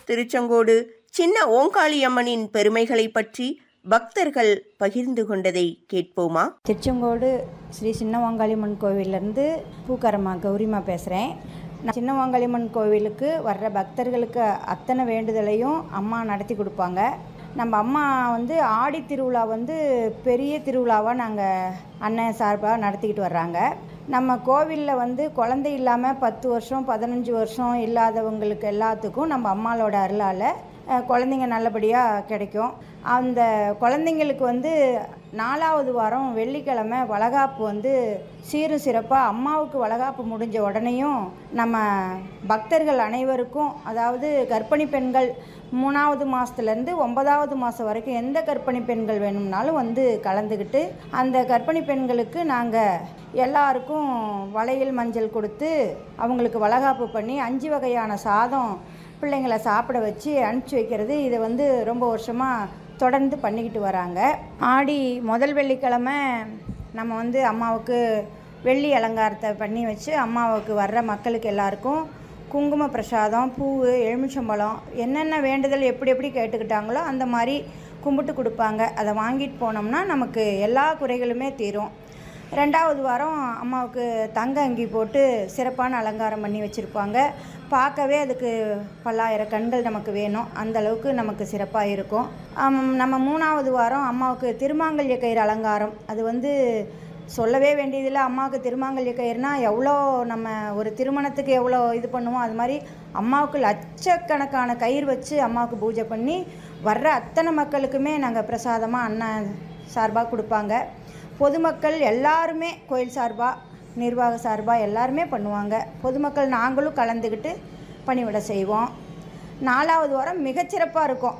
திருச்செங்கோடு சின்ன ஓங்காளியம்மனின் பெருமைகளை பற்றி பக்தர்கள் பகிர்ந்து கொண்டதை கேட்போமா திருச்செங்கோடு ஸ்ரீ சின்னவாங்காளியம்மன் கோவிலேருந்து பூக்காரம்மா கௌரிமா பேசுகிறேன் நான் சின்னவாங்காளியம்மன் கோவிலுக்கு வர்ற பக்தர்களுக்கு அத்தனை வேண்டுதலையும் அம்மா நடத்தி கொடுப்பாங்க நம்ம அம்மா வந்து ஆடி திருவிழா வந்து பெரிய திருவிழாவாக நாங்கள் அண்ணன் சார்பாக நடத்திக்கிட்டு வர்றாங்க நம்ம கோவிலில் வந்து குழந்தை இல்லாமல் பத்து வருஷம் பதினஞ்சு வருஷம் இல்லாதவங்களுக்கு எல்லாத்துக்கும் நம்ம அம்மாவோட அருளால் அஹ், குழந்தைங்க நல்லபடியாக கிடைக்கும் அந்த குழந்தைங்களுக்கு வந்து நாலாவது வாரம் வெள்ளிக்கிழமை வளகாப்பு வந்து சீரும் சிறப்பாக அம்மாவுக்கு வளகாப்பு முடிஞ்ச உடனேயும் நம்ம பக்தர்கள் அனைவருக்கும் அதாவது கர்ப்பிணி பெண்கள் மூணாவது மாதத்துலேருந்து ஒன்பதாவது மாதம் வரைக்கும் எந்த கர்ப்பிணி பெண்கள் வேணும்னாலும் வந்து கலந்துக்கிட்டு அந்த கர்ப்பிணி பெண்களுக்கு நாங்கள் எல்லாருக்கும் வளையல் மஞ்சள் கொடுத்து அவங்களுக்கு வளகாப்பு பண்ணி அஞ்சு வகையான சாதம் பிள்ளைங்களை சாப்பிட வச்சு அனுப்பிச்சி வைக்கிறது இதை வந்து ரொம்ப வருஷமாக தொடர்ந்து பண்ணிக்கிட்டு வராங்க ஆடி முதல் வெள்ளிக்கிழமை நம்ம வந்து அம்மாவுக்கு வெள்ளி அலங்காரத்தை பண்ணி வச்சு அம்மாவுக்கு வர்ற மக்களுக்கு எல்லாருக்கும் குங்கும பிரசாதம் பூ எலுமிச்சம்பழம் என்னென்ன வேண்டுதல் எப்படி எப்படி கேட்டுக்கிட்டாங்களோ அந்த மாதிரி கும்பிட்டு கொடுப்பாங்க அதை வாங்கிட்டு போனோம்னா நமக்கு எல்லா குறைகளுமே தீரும் ரெண்டாவது வாரம் அம்மாவுக்கு தங்க அங்கி போட்டு சிறப்பான அலங்காரம் பண்ணி வச்சுருப்பாங்க பார்க்கவே அதுக்கு பல்லாயிரம் கண்கள் நமக்கு வேணும் அந்த அளவுக்கு நமக்கு சிறப்பாக இருக்கும் ஆம், நம்ம மூணாவது வாரம் அம்மாவுக்கு திருமாங்கல்ய கயிறு அலங்காரம் அது வந்து சொல்லவே வேண்டியதில்லை அம்மாவுக்கு திருமாங்கல்ய கயிறுனா எவ்வளோ நம்ம ஒரு திருமணத்துக்கு எவ்வளோ இது பண்ணுவோம் அது மாதிரி அம்மாவுக்கு லட்சக்கணக்கான கயிறு வச்சு அம்மாவுக்கு பூஜை பண்ணி வர்ற அத்தனை மக்களுக்குமே நாங்கள் பிரசாதமாக அண்ணன் சார்பாக கொடுப்பாங்க பொதுமக்கள் எல்லாருமே கோயில் சார்பாக நிர்வாக சார்பாக எல்லாருமே பண்ணுவாங்க பொதுமக்கள் நாங்களும் கலந்துக்கிட்டு பணிவிட செய்வோம் நாலாவது வாரம் மிகச்சிறப்பாக இருக்கும்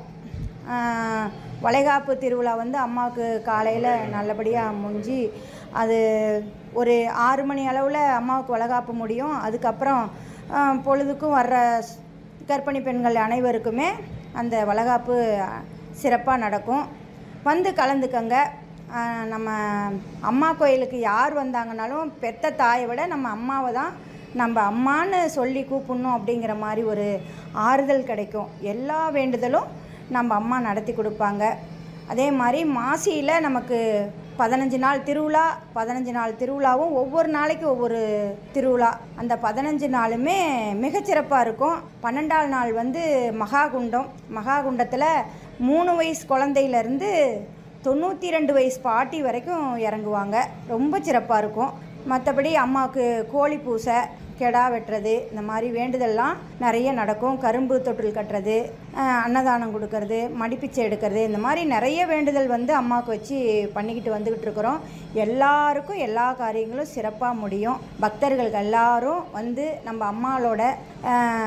ஆஹ், வளைகாப்பு திருவிழா வந்து அம்மாவுக்கு காலையில் நல்லபடியாக முடிஞ்சு அது ஒரு ஆறு மணி அளவில் அம்மாவுக்கு வளைகாப்பு முடியும் அதுக்கப்புறம் ஆஹ், பொழுதுக்கும் வர்ற ஸ்- கர்ப்பிணி பெண்கள் அனைவருக்குமே அந்த வளைகாப்பு சிறப்பாக நடக்கும் வந்து கலந்துக்கங்க ஆஹ் நம்ம அம்மா கோயிலுக்கு யார் வந்தாங்கனாலும் பெத்த தாயை விட நம்ம அம்மாவை தான் நம்ம அம்மான்னு சொல்லி கூப்பிடணும் அப்படிங்கிற மாதிரி ஒரு ஆறுதல் கிடைக்கும் எல்லா வேண்டுதலும் நம்ம அம்மா நடத்தி கொடுப்பாங்க அதே மாதிரி மாசியில் நமக்கு பதினஞ்சு நாள் திருவிழா பதினஞ்சு நாள் திருவிழாவும் ஒவ்வொரு நாளைக்கு ஒவ்வொரு திருவிழா அந்த பதினஞ்சு நாளுமே மிகச்சிறப்பாக இருக்கும் பன்னெண்டாவது நாள் வந்து மகாகுண்டம் மகாகுண்டத்தில் மூணு வயசு குழந்தையிலேருந்து தொண்ணூற்றி ரெண்டு வயசு பாட்டி வரைக்கும் இறங்குவாங்க ரொம்ப சிறப்பாக இருக்கும் மற்றபடி அம்மாவுக்கு கோழி பூசை கெடா வெட்டுறது இந்த மாதிரி வேண்டுதல்லாம் நிறைய நடக்கும் கரும்பு தொட்டில் கட்டுறது அஹ், அன்னதானம் கொடுக்கறது மடிப்பிச்சை எடுக்கிறது இந்த மாதிரி நிறைய வேண்டுதல் வந்து அம்மாவுக்கு வச்சு பண்ணிக்கிட்டு வந்துக்கிட்டு இருக்கிறோம் எல்லாருக்கும் எல்லா காரியங்களும் சிறப்பாக முடியும் பக்தர்கள் எல்லாரும் வந்து நம்ம அம்மாவோட அஹ்,